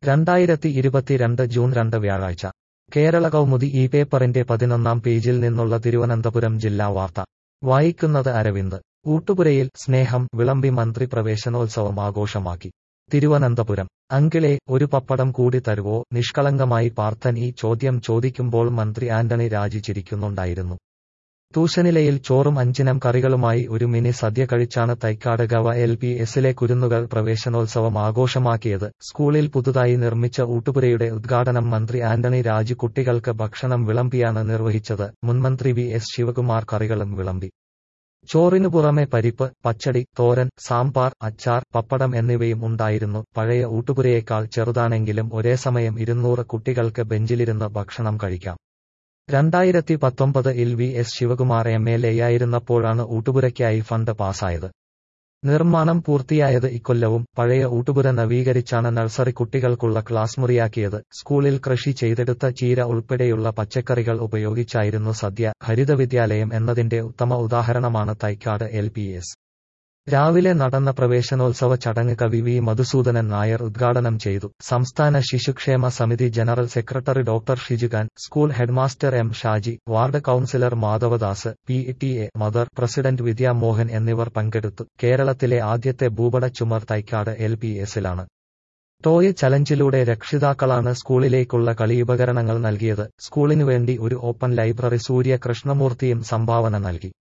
രണ്ടായിരത്തി ഇരുപത്തിരണ്ട് ജൂൺ രണ്ട് വ്യാഴാഴ്ച കേരള കൗമുദി ഈ പേപ്പറിന്റെ പതിനൊന്നാം പേജിൽ നിന്നുള്ള തിരുവനന്തപുരം ജില്ലാ വാർത്ത വായിക്കുന്നത് അരവിന്ദ് ഊട്ടുപുരയിൽ സ്നേഹം വിളമ്പി മന്ത്രി പ്രവേശനോത്സവം ആഘോഷമാക്കി തിരുവനന്തപുരം അങ്കിളെ ഒരു പപ്പടം കൂടി തരുവോ നിഷ്കളങ്കമായി പാർത്ഥൻ ഈ ചോദ്യം ചോദിക്കുമ്പോൾ മന്ത്രി ആന്റണി രാജി ചിരിക്കുന്നുണ്ടായിരുന്നു തൂശനിലയിൽ ചോറും അഞ്ചിനം കറികളുമായി ഒരു മിനി സദ്യ കഴിച്ചാണ് തൈക്കാട് ഗവ എൽ പി എസിലെ കുരുന്നുകൾ പ്രവേശനോത്സവം ആഘോഷമാക്കിയത് സ്കൂളിൽ പുതുതായി നിർമ്മിച്ച ഊട്ടുപുരയുടെ ഉദ്ഘാടനം മന്ത്രി ആന്റണി രാജു കുട്ടികൾക്ക് ഭക്ഷണം വിളമ്പിയാണ് നിർവഹിച്ചത് മുൻമന്ത്രി വി എസ് ശിവകുമാർ കറികളും വിളമ്പി ചോറിനു പുറമെ പരിപ്പ് പച്ചടി തോരൻ സാമ്പാർ അച്ചാർ പപ്പടം എന്നിവയും ഉണ്ടായിരുന്നു പഴയ ഊട്ടുപുരയേക്കാൾ ചെറുതാണെങ്കിലും ഒരേ സമയം ഇരുന്നൂറ് കുട്ടികൾക്ക് ബെഞ്ചിലിരുന്ന് ഭക്ഷണം കഴിക്കാം രണ്ടായിരത്തി പത്തൊമ്പത് ഇൽ V S Sivakumar M L എയായിരുന്നപ്പോഴാണ് ഊട്ടുപുരയ്ക്കായി ഫണ്ട് പാസായത് നിർമ്മാണം പൂർത്തിയായത് ഇക്കൊല്ലവും പഴയ ഊട്ടുപുര നവീകരിച്ചാണ് നഴ്സറി കുട്ടികൾക്കുള്ള ക്ലാസ് മുറിയാക്കിയത് സ്കൂളിൽ കൃഷി ചെയ്തെടുത്ത ചീര ഉൾപ്പെടെയുള്ള പച്ചക്കറികൾ ഉപയോഗിച്ചായിരുന്നു സദ്യ ഹരിതവിദ്യാലയം എന്നതിന്റെ ഉത്തമ ഉദാഹരണമാണ് തൈക്കാട് എൽ പി എസ് രാവിലെ നടന്ന പ്രവേശനോത്സവ ചടങ്ങ് കവി വി മധുസൂദനൻ നായർ ഉദ്ഘാടനം ചെയ്തു സംസ്ഥാന ശിശുക്ഷേമ സമിതി general secretary doctor Shijukhan school headmaster M Shaji ward councillor Madhavadas P T A mother president Vidyamohan എന്നിവർ പങ്കെടുത്തു കേരളത്തിലെ ആദ്യത്തെ ഭൂപട ചുമർ തൈക്കാട് എൽ പി എസിലാണ് ടോയ് ചലഞ്ചിലൂടെ രക്ഷിതാക്കളാണ് സ്കൂളിലേക്കുള്ള കളിയുപകരണങ്ങൾ നൽകിയത് സ്കൂളിനുവേണ്ടി ഒരു ഓപ്പൺ ലൈബ്രറി സൂര്യ കൃഷ്ണമൂർത്തിയും സംഭാവന നൽകി